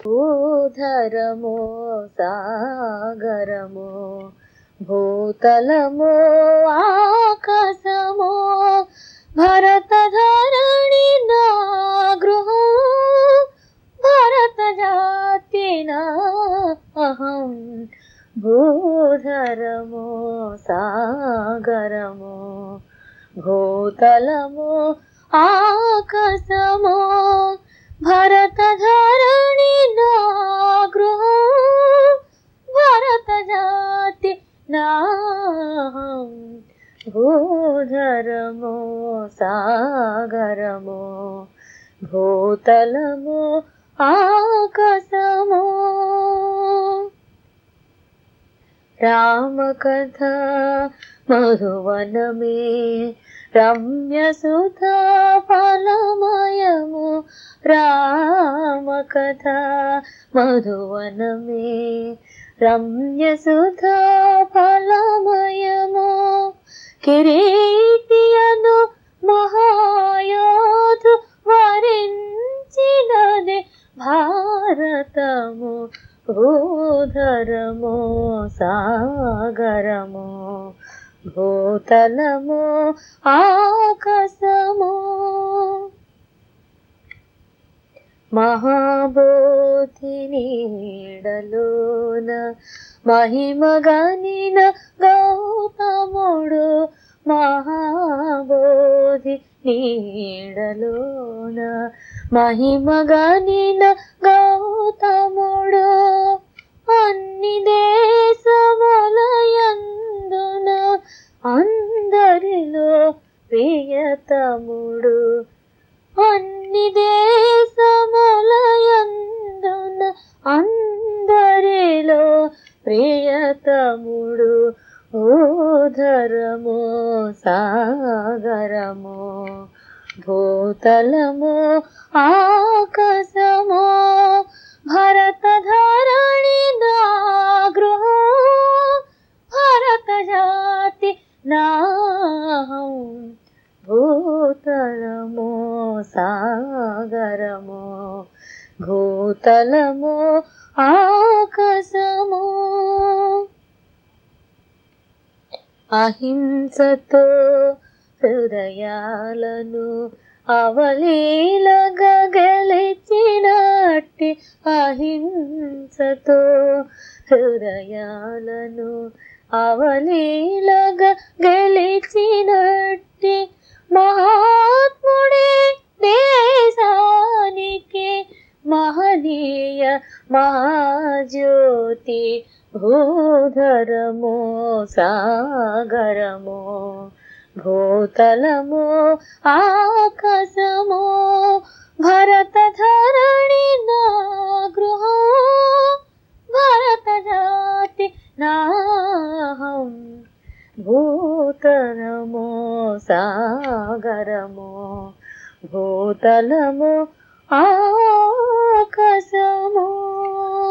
భూధరమో సాగరమో భూతలమో ఆకాశమో భరత ధరణి నా గృహం భరత జాతి నా అహం భూధరమో సాగరమో భూతలమో ఆకాశమో భరత ధరణి నా గృహం భరత జాతి నాహం భూధరమో సాగరమో భూతలమో ఆకాశమో రామకథ మధువనమే రమ్యసుధా ఫలమయము రామకథ మధువనమే రమ్యసుధా ఫలమయము కిరీటియను మహాయోధు వరించినది భారతము భూధరమో సాగరమో భూతలమో ఆకాశమో మహాబోధి నీడలోన మహిమగనిన గౌతముడు మహాబోధి నీడలోన మహిమగనిన గౌతముడు అన్ని దేశములయందున అందరిలో ప్రియతముడు అన్ని దేశములయందున అందరిలో ప్రియతముడు ఊధరము సాగరము భూతలము ఆకాశము భరత ధరణి నా గృహం భరత జాతి నాహం భూతలము సాగరము భూతలము ఆకాశము అహింసతో హృదయాలను అవలీలగా గెలిచినట్టి అహింసతో హృదయాలను అవలీలగా గెలిచినట్టి మహాత్ముడే దేశానికి మహనీయ మహాజ్యోతి భూధరమో సాగరమో భూతలమో ఆకాశమో భరత ధరణి నా గృహం భరత జాతి నాహం భూతలమో సాగరమో భూతలమో ఆకాశమో